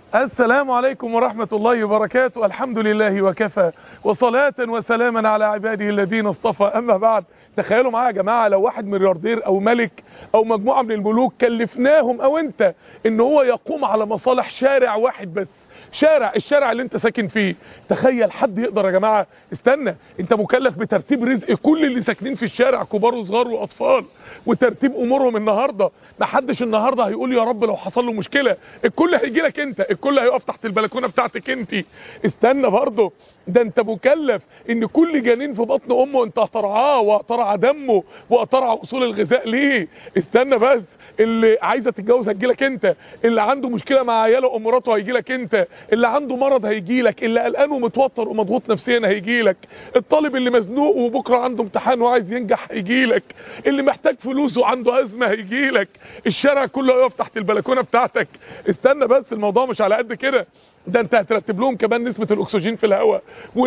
السلام عليكم ورحمة الله وبركاته الحمد لله وكفى وصلاة وسلاما على عباده الذين اصطفى أما بعد تخيلوا معايا يا جماعة لو واحد ملياردير أو ملك أو مجموعة من الملوك كلفناهم أو أنت إن هو يقوم على مصالح شارع واحد بس شارع الشارع اللي انت ساكن فيه تخيل حد يقدر يا جماعة استنى انت مكلف بترتيب رزق كل اللي ساكنين في الشارع كبار وصغار واطفال وترتيب امورهم النهارده ما حدش النهارده هيقول يا رب لو حصل له مشكله الكل هيجي لك انت الكل هيقف تحت البلكونه بتاعتك انت استنى برضه ده انت مكلف ان كل جنين في بطن امه انت هترعاه وهترعى دمه وهترعى اصول الغذاء ليه استنى بس اللي عايزه تتجوز هتجيلك انت اللي عنده مشكله مع عياله ومراته هيجيلك انت اللي عنده مرض هيجيلك اللي قلقان ومتوتر ومضغوط نفسيا هيجيلك الطالب اللي مزنوق وبكره عنده امتحان وعايز ينجح هيجيلك اللي محتاج فلوس وعنده ازمه هيجيلك الشارع كله هيقف تحت البلكونه بتاعتك استنى بس الموضوع مش على قد كده ده انت هترتب لهم كمان نسبة الاكسجين في الهواء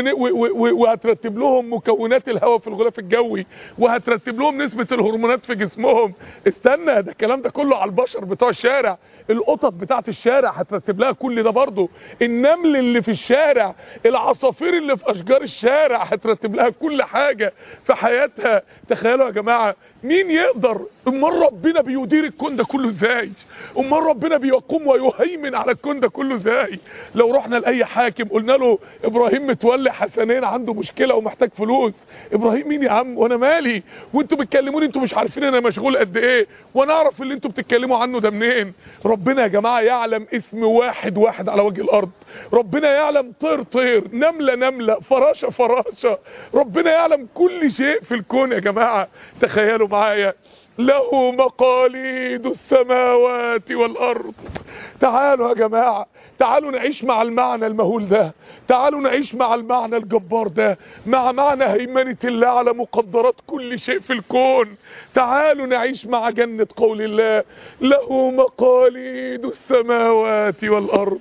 وهترتب لهم مكونات الهواء في الغلاف الجوي وهترتب لهم نسبة الهرمونات في جسمهم استنى ده الكلام ده كله على البشر بتوع الشارع القطط بتاعت الشارع هترتب لها كل ده برضه النمل اللي في الشارع العصافير اللي في اشجار الشارع هترتب لها كل حاجة في حياتها تخيلوا يا جماعة مين يقدر امال ربنا بيدير الكون ده كله ازاي امال ربنا بيقوم ويهيمن على الكون ده كله ازاي لو رحنا لاي حاكم قلنا له ابراهيم متولي حسنين عنده مشكله ومحتاج فلوس ابراهيم مين يا عم وانا مالي وانتوا بتكلموني انتوا مش عارفين انا مشغول قد ايه وانا اعرف اللي انتوا بتتكلموا عنه ده منين ربنا يا جماعه يعلم اسم واحد واحد على وجه الارض ربنا يعلم طير طير نمله نمله فراشه فراشه ربنا يعلم كل شيء في الكون يا جماعه تخيلوا معايا له مقاليد السماوات والارض تعالوا يا جماعه تعالوا نعيش مع المعنى المهول ده تعالوا نعيش مع المعنى الجبار ده مع معنى هيمنة الله على مقدرات كل شيء في الكون تعالوا نعيش مع جنة قول الله له مقاليد السماوات والأرض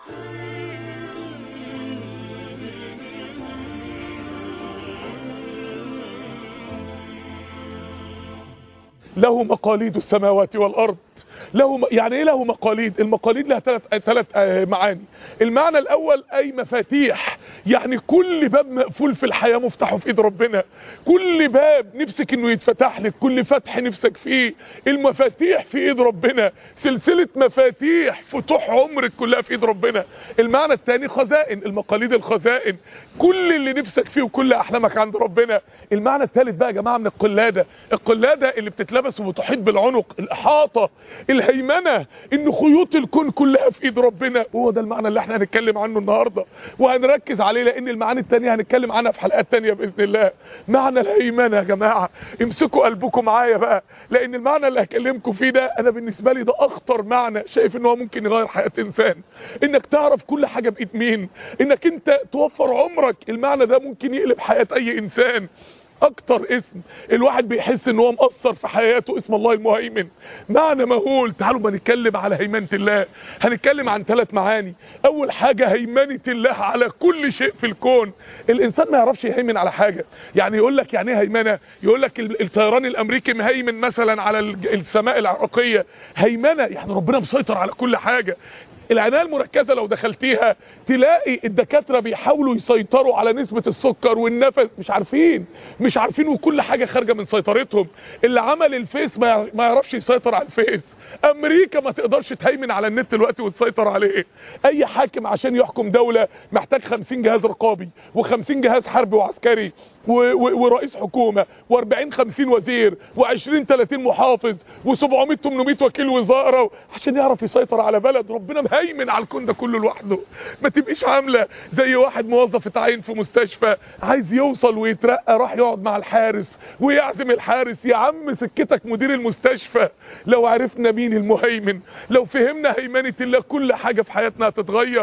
له مقاليد السماوات والأرض له م... يعني ايه له مقاليد المقاليد لها ثلاث ثلاث معاني المعنى الاول اي مفاتيح يعني كل باب مقفول في الحياه مفتاحه في ايد ربنا كل باب نفسك انه يتفتح لك كل فتح نفسك فيه المفاتيح في ايد ربنا سلسله مفاتيح فتوح عمرك كلها في ايد ربنا المعنى الثاني خزائن المقاليد الخزائن كل اللي نفسك فيه وكل احلامك عند ربنا المعنى الثالث بقى يا جماعه من القلاده القلاده اللي بتتلبس وبتحيط بالعنق الاحاطه الهيمنه ان خيوط الكون كلها في ايد ربنا وهو ده المعنى اللي احنا هنتكلم عنه النهارده وهنركز عليه لان المعاني التانية هنتكلم عنها في حلقات تانية باذن الله معنى الهيمنه يا جماعه امسكوا قلبكم معايا بقى لان المعنى اللي هكلمكم فيه ده انا بالنسبه لي ده اخطر معنى شايف ان هو ممكن يغير حياه انسان انك تعرف كل حاجه بايد مين انك انت توفر عمرك المعنى ده ممكن يقلب حياه اي انسان اكتر اسم الواحد بيحس ان هو مقصر في حياته اسم الله المهيمن معنى مهول تعالوا ما نتكلم على هيمنة الله هنتكلم عن ثلاث معاني اول حاجة هيمنة الله على كل شيء في الكون الانسان ما يعرفش يهيمن على حاجة يعني يقول لك يعني ايه هيمنة يقول لك الطيران الامريكي مهيمن مثلا على السماء العراقية هيمنة يعني ربنا مسيطر على كل حاجة العنايه المركزه لو دخلتيها تلاقي الدكاتره بيحاولوا يسيطروا على نسبه السكر والنفس مش عارفين مش عارفين وكل حاجه خارجه من سيطرتهم اللي عمل الفيس ما يعرفش يسيطر على الفيس امريكا ما تقدرش تهيمن على النت دلوقتي وتسيطر عليه اي حاكم عشان يحكم دولة محتاج 50 جهاز رقابي و50 جهاز حربي وعسكري ورئيس حكومة و40 50 وزير و20 30 محافظ و700 800 وكيل وزارة عشان يعرف يسيطر على بلد ربنا مهيمن على الكون ده كله لوحده ما تبقيش عاملة زي واحد موظف اتعين في مستشفى عايز يوصل ويترقى راح يقعد مع الحارس ويعزم الحارس يا عم سكتك مدير المستشفى لو عرفنا مين المهيمن لو فهمنا هيمنة الله كل حاجة في حياتنا هتتغير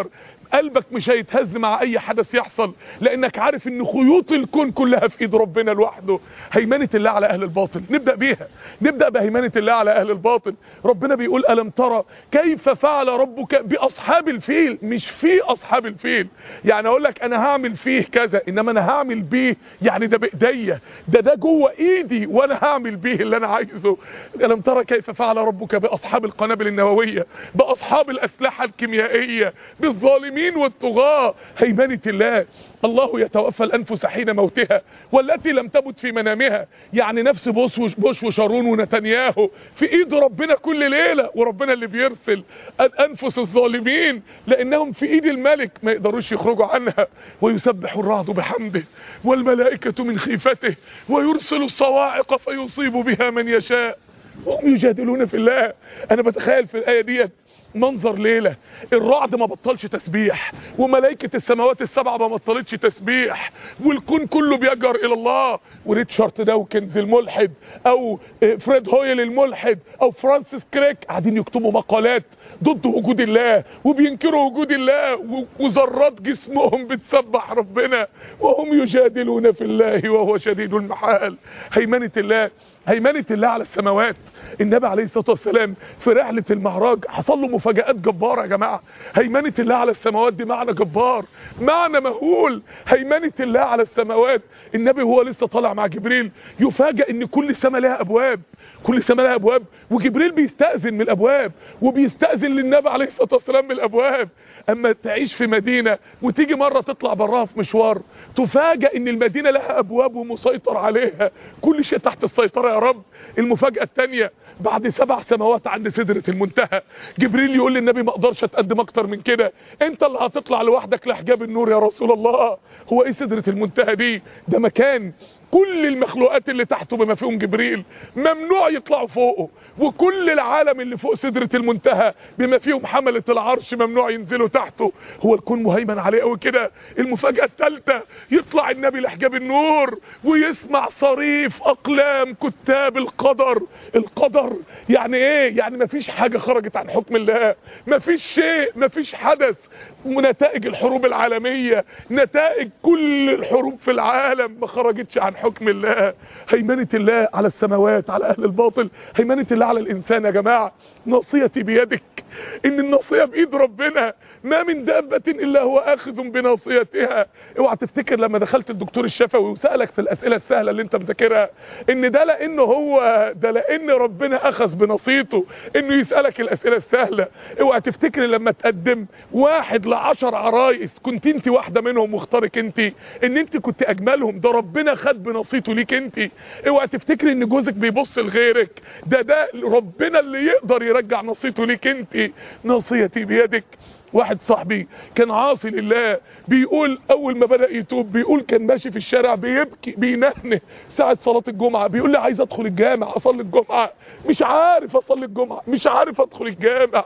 قلبك مش هيتهز مع اي حدث يحصل لانك عارف ان خيوط الكون كلها في ايد ربنا لوحده هيمنه الله على اهل الباطل نبدا بيها نبدا بهيمنه الله على اهل الباطل ربنا بيقول الم ترى كيف فعل ربك باصحاب الفيل مش في اصحاب الفيل يعني اقول لك انا هعمل فيه كذا انما انا هعمل بيه يعني ده بايديا ده ده جوه ايدي وانا هعمل بيه اللي انا عايزه الم ترى كيف فعل ربك باصحاب القنابل النوويه باصحاب الاسلحه الكيميائيه بالظالمين والطغاه هيمنه الله الله يتوفى الانفس حين موتها والتي لم تمت في منامها يعني نفس بوش بوش وشارون ونتنياهو في ايد ربنا كل ليله وربنا اللي بيرسل انفس الظالمين لانهم في ايد الملك ما يقدروش يخرجوا عنها ويسبح الرعد بحمده والملائكه من خيفته ويرسل الصواعق فيصيب بها من يشاء وهم يجادلون في الله انا بتخيل في الايه ديت منظر ليلة الرعد ما بطلش تسبيح وملائكة السماوات السبعة ما بطلتش تسبيح والكون كله بيجر الى الله وريتشارد داوكنز الملحد او فريد هويل الملحد او فرانسيس كريك قاعدين يكتبوا مقالات ضد وجود الله وبينكروا وجود الله وذرات جسمهم بتسبح ربنا وهم يجادلون في الله وهو شديد المحال هيمنة الله هيمنة الله على السماوات النبي عليه الصلاة والسلام في رحلة المعراج حصل له مفاجآت جبارة يا جماعة هيمنة الله على السماوات دي معنى جبار معنى مهول هيمنة الله على السماوات النبي هو لسه طالع مع جبريل يفاجئ ان كل سماء لها ابواب كل سماء لها ابواب وجبريل بيستأذن من الابواب وبيستأذن للنبي عليه الصلاة والسلام من الابواب اما تعيش في مدينة وتيجي مرة تطلع براها في مشوار تفاجئ ان المدينة لها ابواب ومسيطر عليها كل شيء تحت السيطرة يا رب المفاجأة التانية بعد سبع سماوات عند سدرة المنتهى جبريل يقول للنبي ما اقدرش اتقدم اكتر من كده انت اللي هتطلع لوحدك لحجاب النور يا رسول الله هو ايه سدرة المنتهى دي ده مكان كل المخلوقات اللي تحته بما فيهم جبريل ممنوع يطلعوا فوقه وكل العالم اللي فوق سدرة المنتهى بما فيهم حملة العرش ممنوع ينزلوا تحته هو الكون مهيمن عليه قوي كده المفاجأة الثالثة يطلع النبي لحجاب النور ويسمع صريف اقلام كتاب القدر القدر يعني ايه يعني مفيش حاجة خرجت عن حكم الله مفيش شيء مفيش حدث نتائج الحروب العالمية نتائج كل الحروب في العالم ما خرجتش عن حكم الله هيمنة الله على السماوات على اهل الباطل هيمنة الله على الانسان يا جماعة ناصيتي بيدك ان الناصية بايد ربنا ما من دابة الا هو اخذ بناصيتها اوعى تفتكر لما دخلت الدكتور الشفوي وسألك في الاسئلة السهلة اللي انت مذاكرها ان ده لانه هو ده لان ربنا اخذ بنصيته انه يسألك الاسئلة السهلة اوعى تفتكر لما تقدم واحد لعشر عرايس كنت انت واحدة منهم واختارك انت ان انت كنت اجملهم ده ربنا خد بنصيته ليك انت اوعى تفتكر ان جوزك بيبص لغيرك ده ده ربنا اللي يقدر يرجع نصيته ليك انت نصيتي بيدك واحد صاحبي كان عاصي لله بيقول اول ما بدأ يتوب بيقول كان ماشي في الشارع بيبكي بينهنه ساعة صلاة الجمعة بيقول لي عايز ادخل الجامع اصلي الجمعة مش عارف اصلي الجمعة مش عارف ادخل الجامع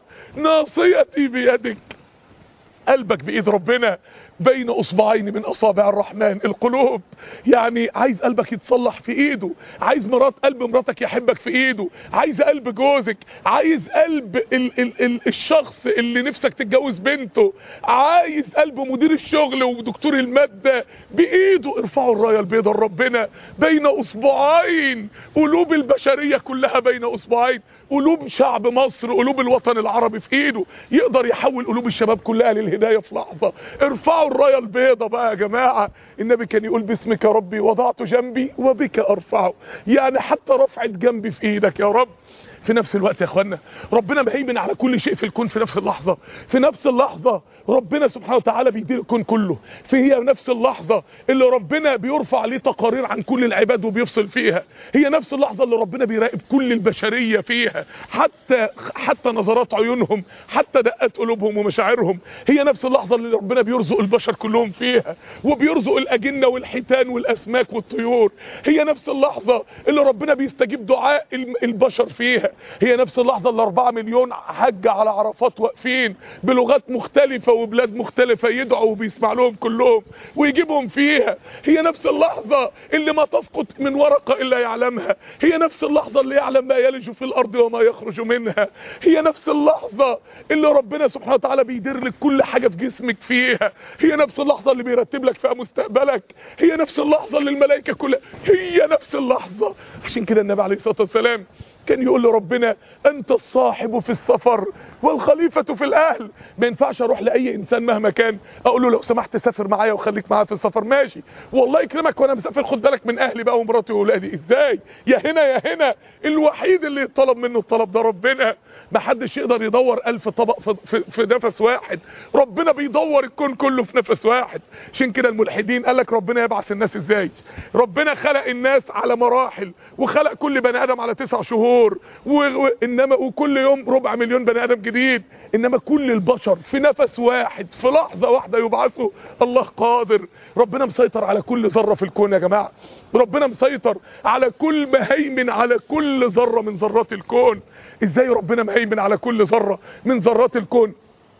ناصيتي بيدك قلبك بايد ربنا بين اصبعين من اصابع الرحمن القلوب يعني عايز قلبك يتصلح في ايده عايز مرات قلب مراتك يحبك في ايده عايز قلب جوزك عايز قلب ال ال ال الشخص اللي نفسك تتجوز بنته عايز قلب مدير الشغل ودكتور المادة بايده ارفعوا الراية البيضاء لربنا بين اصبعين قلوب البشرية كلها بين اصبعين قلوب شعب مصر قلوب الوطن العربي في ايده يقدر يحول قلوب الشباب كلها للهداية في لحظة ارفعوا الراية البيضاء بقى يا جماعة النبي كان يقول باسمك يا ربي وضعت جنبي وبك ارفعه يعني حتى رفعت جنبي في ايدك يا رب في نفس الوقت يا اخوانا ربنا مهيمن على كل شيء في الكون في نفس اللحظة في نفس اللحظة ربنا سبحانه وتعالى بيدير الكون كله في هي نفس اللحظة اللي ربنا بيرفع عليه تقارير عن كل العباد وبيفصل فيها هي نفس اللحظة اللي ربنا بيراقب كل البشرية فيها حتى حتى نظرات عيونهم حتى دقات قلوبهم ومشاعرهم هي نفس اللحظة اللي ربنا بيرزق البشر كلهم فيها وبيرزق الأجنة والحيتان والأسماك والطيور هي نفس اللحظة اللي ربنا بيستجيب دعاء البشر فيها هي نفس اللحظة اللي 4 مليون حج على عرفات واقفين بلغات مختلفة وبلاد مختلفة يدعوا وبيسمع لهم كلهم ويجيبهم فيها هي نفس اللحظة اللي ما تسقط من ورقة إلا يعلمها هي نفس اللحظة اللي يعلم ما يلج في الأرض وما يخرج منها هي نفس اللحظة اللي ربنا سبحانه وتعالى بيدير لك كل حاجة في جسمك فيها هي نفس اللحظة اللي بيرتب لك فيها مستقبلك هي نفس اللحظة اللي الملائكة كلها هي نفس اللحظة عشان كده النبي عليه الصلاة والسلام كان يقول لربنا انت الصاحب في السفر والخليفة في الاهل ما ينفعش اروح لاي انسان مهما كان اقول له لو سمحت سافر معايا وخليك معايا في السفر ماشي والله يكرمك وانا مسافر خد بالك من اهلي بقى ومراتي واولادي ازاي يا هنا يا هنا الوحيد اللي يطلب منه الطلب ده ربنا ما حدش يقدر يدور ألف طبق في, في, في نفس واحد ربنا بيدور الكون كله في نفس واحد عشان كده الملحدين قال لك ربنا يبعث الناس ازاي ربنا خلق الناس على مراحل وخلق كل بني ادم على تسع شهور وانما وكل يوم ربع مليون بني ادم جديد انما كل البشر في نفس واحد في لحظة واحدة يبعثوا الله قادر ربنا مسيطر على كل ذرة في الكون يا جماعة ربنا مسيطر على كل مهيمن على كل ذرة من ذرات الكون ازاي ربنا مهيمن على كل ذرة من ذرات الكون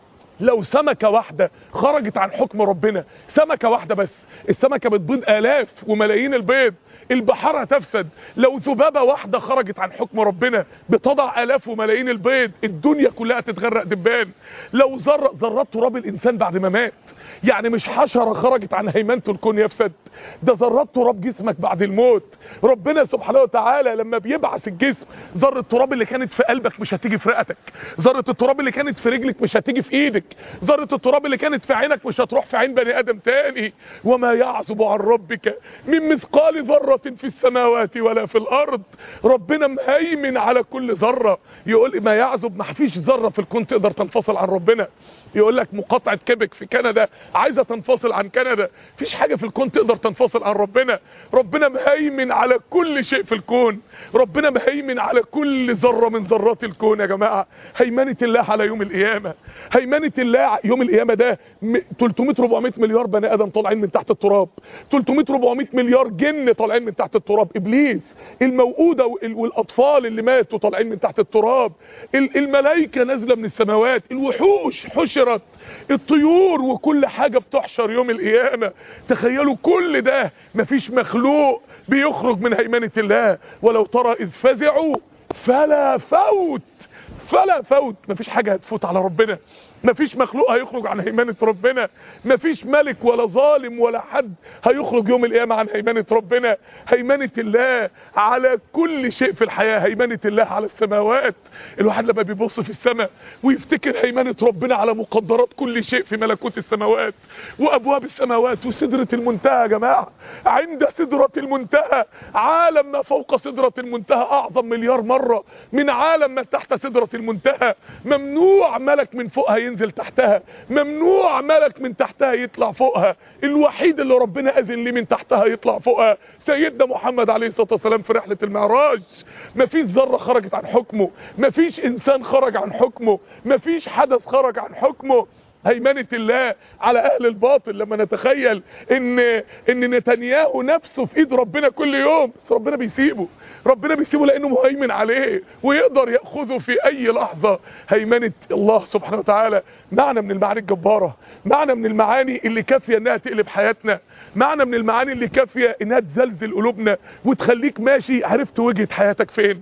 لو سمكة واحدة خرجت عن حكم ربنا سمكة واحدة بس السمكة بتبيض آلاف وملايين البيض البحار هتفسد لو ذبابة واحدة خرجت عن حكم ربنا بتضع آلاف وملايين البيض الدنيا كلها تتغرق دبان لو ذرة ذرات تراب الإنسان بعد ما مات يعني مش حشرة خرجت عن هيمنته الكون يفسد ده ذرات تراب جسمك بعد الموت ربنا سبحانه وتعالى لما بيبعث الجسم ذرة التراب اللي كانت في قلبك مش هتيجي في رئتك ذرة التراب اللي كانت في رجلك مش هتيجي في ايدك ذرة التراب اللي كانت في عينك مش هتروح في عين بني ادم تاني وما يعزب عن ربك من مثقال ذرة في السماوات ولا في الارض ربنا مهيمن على كل ذرة يقول ما يعزب ما فيش ذرة في الكون تقدر تنفصل عن ربنا يقول لك مقاطعة كيبك في كندا عايزة تنفصل عن كندا فيش حاجة في الكون تقدر تنفصل عن ربنا ربنا مهيمن على كل شيء في الكون ربنا مهيمن على كل ذرة من ذرات الكون يا جماعة هيمنة الله على يوم القيامة هيمنة الله يوم القيامة ده 300 400 مليار بني ادم طالعين من تحت التراب 300 400 مليار جن طالعين من تحت التراب ابليس الموؤودة والاطفال اللي ماتوا طالعين من تحت التراب الملائكة نازلة من السماوات الوحوش حشرت الطيور وكل حاجة بتحشر يوم القيامة تخيلوا كل ده مفيش مخلوق بيخرج من هيمنة الله ولو ترى إذ فزعوا فلا فوت فلا فوت مفيش حاجة هتفوت على ربنا مفيش مخلوق هيخرج عن هيمنة ربنا مفيش ملك ولا ظالم ولا حد هيخرج يوم القيامة عن هيمنة ربنا هيمنة الله على كل شيء في الحياة هيمنة الله على السماوات الواحد لما بيبص في السماء ويفتكر هيمنة ربنا على مقدرات كل شيء في ملكوت السماوات وابواب السماوات وسدرة المنتهى يا جماعة عند سدرة المنتهى عالم ما فوق سدرة المنتهى اعظم مليار مرة من عالم ما تحت سدرة المنتهى ممنوع ملك من فوقها ينزل تحتها ممنوع ملك من تحتها يطلع فوقها الوحيد اللي ربنا اذن ليه من تحتها يطلع فوقها سيدنا محمد عليه الصلاة والسلام في رحلة المعراج مفيش ذرة خرجت عن حكمه مفيش انسان خرج عن حكمه مفيش حدث خرج عن حكمه هيمنة الله على اهل الباطل لما نتخيل ان ان نتنياهو نفسه في ايد ربنا كل يوم بس ربنا بيسيبه ربنا بيسيبه لانه مهيمن عليه ويقدر ياخذه في اي لحظه هيمنه الله سبحانه وتعالى معنى من المعاني الجباره معنى من المعاني اللي كافيه انها تقلب حياتنا معنى من المعاني اللي كافيه انها تزلزل قلوبنا وتخليك ماشي عرفت وجهه حياتك فين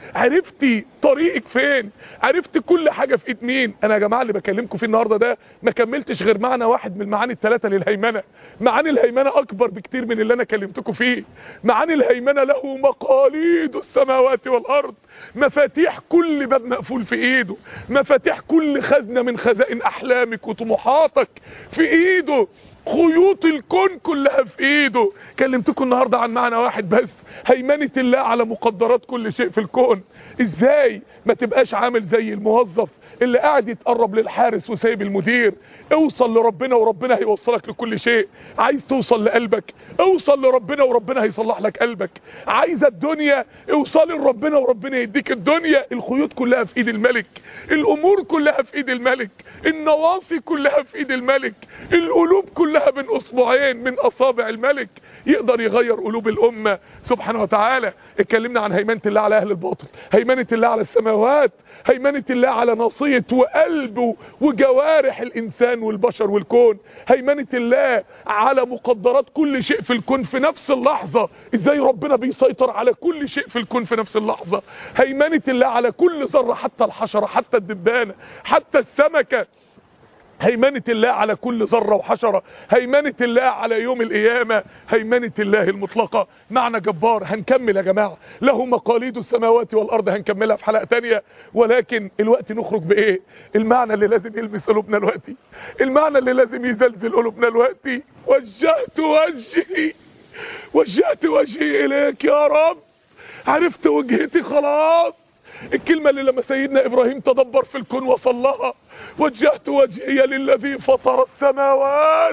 عرفتي طريقك فين عرفت كل حاجة في ايد مين انا يا جماعة اللي بكلمكم فيه النهاردة ده ما كملتش غير معنى واحد من المعاني الثلاثة للهيمنة معاني الهيمنة اكبر بكتير من اللي انا كلمتكم فيه معاني الهيمنة له مقاليد السماوات والارض مفاتيح كل باب مقفول في ايده مفاتيح كل خزنة من خزائن احلامك وطموحاتك في ايده خيوط الكون كلها في ايده كلمتكم النهاردة عن معنى واحد بس هيمنة الله على مقدرات كل شيء في الكون ازاي ما تبقاش عامل زي الموظف اللي قاعد يتقرب للحارس وسايب المدير اوصل لربنا وربنا هيوصلك لكل شيء عايز توصل لقلبك اوصل لربنا وربنا هيصلح لك قلبك عايز الدنيا اوصل لربنا وربنا يديك الدنيا الخيوط كلها في ايد الملك الامور كلها في ايد الملك النواصي كلها في ايد الملك القلوب كلها بين اصبعين من اصابع الملك يقدر يغير قلوب الامه سبحانه وتعالى اتكلمنا عن هيمنه الله على اهل الباطل هيمنه الله على السماوات هيمنه الله على ناصيه وقلبه وجوارح الانسان والبشر والكون هيمنه الله على مقدرات كل شيء في الكون في نفس اللحظه ازاي ربنا بيسيطر على كل شيء في الكون في نفس اللحظه هيمنه الله على كل ذره حتى الحشره حتى الدبانه حتى السمكه هيمنة الله على كل ذرة وحشرة هيمنة الله على يوم القيامة هيمنة الله المطلقة معنى جبار هنكمل يا جماعة له مقاليد السماوات والأرض هنكملها في حلقة تانية ولكن الوقت نخرج بإيه المعنى اللي لازم يلمس قلوبنا الوقت المعنى اللي لازم يزلزل قلوبنا الوقت وجهت وجهي وجهت وجهي إليك يا رب عرفت وجهتي خلاص الكلمة اللي لما سيدنا إبراهيم تدبر في الكون وصلها وجهت وجهي للذي فطر السماوات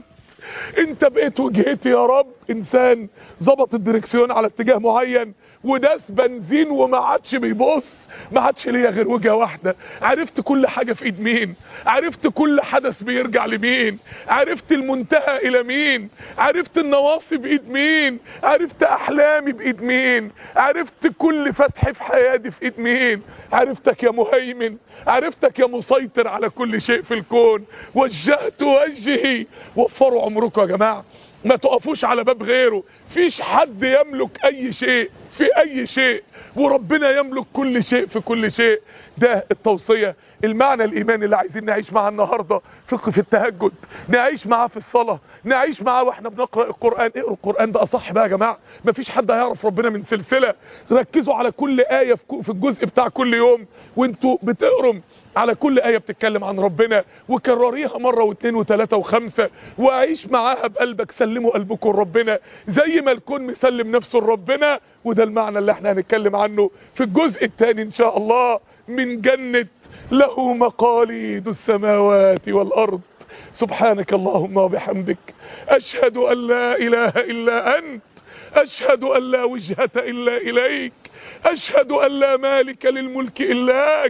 انت بقيت وجهتي يا رب انسان ظبط الدركسيون على اتجاه معين وداس بنزين وما عادش بيبص ما عادش ليا غير وجهه واحده عرفت كل حاجه في ايد مين عرفت كل حدث بيرجع لمين عرفت المنتهى الى مين عرفت النواصي بايد مين عرفت احلامي بايد مين عرفت كل فتح في حياتي في ايد مين عرفتك يا مهيمن عرفتك يا مسيطر على كل شيء في الكون وجهت وجهي وفروا عمركم يا جماعه ما تقفوش على باب غيره فيش حد يملك اي شيء في اي شيء وربنا يملك كل شيء في كل شيء ده التوصية المعنى الايماني اللي عايزين نعيش معاه النهاردة فقه في التهجد نعيش معاه في الصلاة نعيش معاه واحنا بنقرأ القرآن اقروا القرآن بقى صح بقى يا جماعة مفيش حد هيعرف ربنا من سلسلة ركزوا على كل آية في الجزء بتاع كل يوم وانتوا بتقروا على كل آية بتتكلم عن ربنا وكرريها مرة واثنين وثلاثة وخمسة وعيش معاها بقلبك سلموا قلبكم لربنا زي ما الكون مسلم نفسه لربنا وده المعنى اللي احنا هنتكلم عنه في الجزء الثاني ان شاء الله من جنة له مقاليد السماوات والأرض سبحانك اللهم وبحمدك أشهد أن لا إله إلا أنت أشهد أن لا وجهة إلا إليك أشهد أن لا مالك للملك إلاك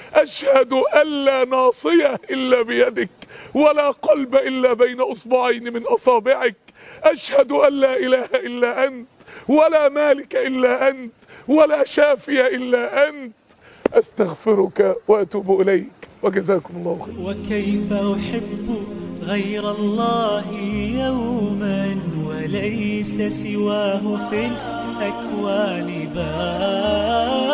أشهد أن لا ناصية إلا بيدك ولا قلب إلا بين أصبعين من أصابعك أشهد أن لا إله إلا أنت ولا مالك إلا أنت ولا شافي إلا أنت أستغفرك وأتوب إليك وجزاكم الله خير وكيف أحب غير الله يوما وليس سواه في الأكوان بار